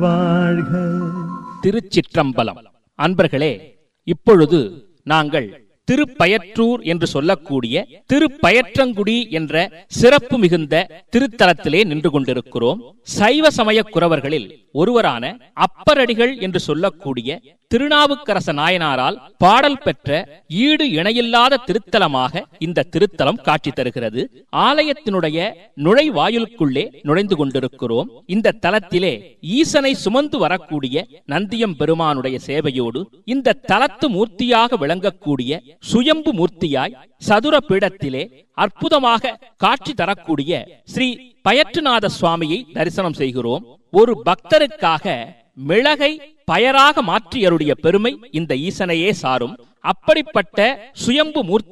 வாழ்க திருச்சிற்றம்பலம் அன்பர்களே இப்பொழுது நாங்கள் திருப்பயற்றூர் என்று சொல்லக்கூடிய திருப்பயற்றங்குடி என்ற சிறப்பு மிகுந்த திருத்தலத்திலே நின்று கொண்டிருக்கிறோம் சைவ சமய குறவர்களில் ஒருவரான அப்பரடிகள் என்று சொல்லக்கூடிய திருநாவுக்கரச நாயனாரால் பாடல் பெற்ற ஈடு இணையில்லாத திருத்தலமாக இந்த திருத்தலம் காட்சி தருகிறது ஆலயத்தினுடைய நுழைவாயிலுக்குள்ளே நுழைந்து கொண்டிருக்கிறோம் இந்த தலத்திலே ஈசனை சுமந்து வரக்கூடிய நந்தியம் பெருமானுடைய சேவையோடு இந்த தலத்து மூர்த்தியாக விளங்கக்கூடிய சுயம்பு மூர்த்தியாய் சதுர பீடத்திலே அற்புதமாக காட்சி தரக்கூடிய ஸ்ரீ பயற்றுநாத சுவாமியை தரிசனம் செய்கிறோம் ஒரு பக்தருக்காக மிளகை பயராக மாற்றியருடைய பெருமை இந்த ஈசனையே சாரும் அப்படிப்பட்ட சுயம்பு மூர்த்தி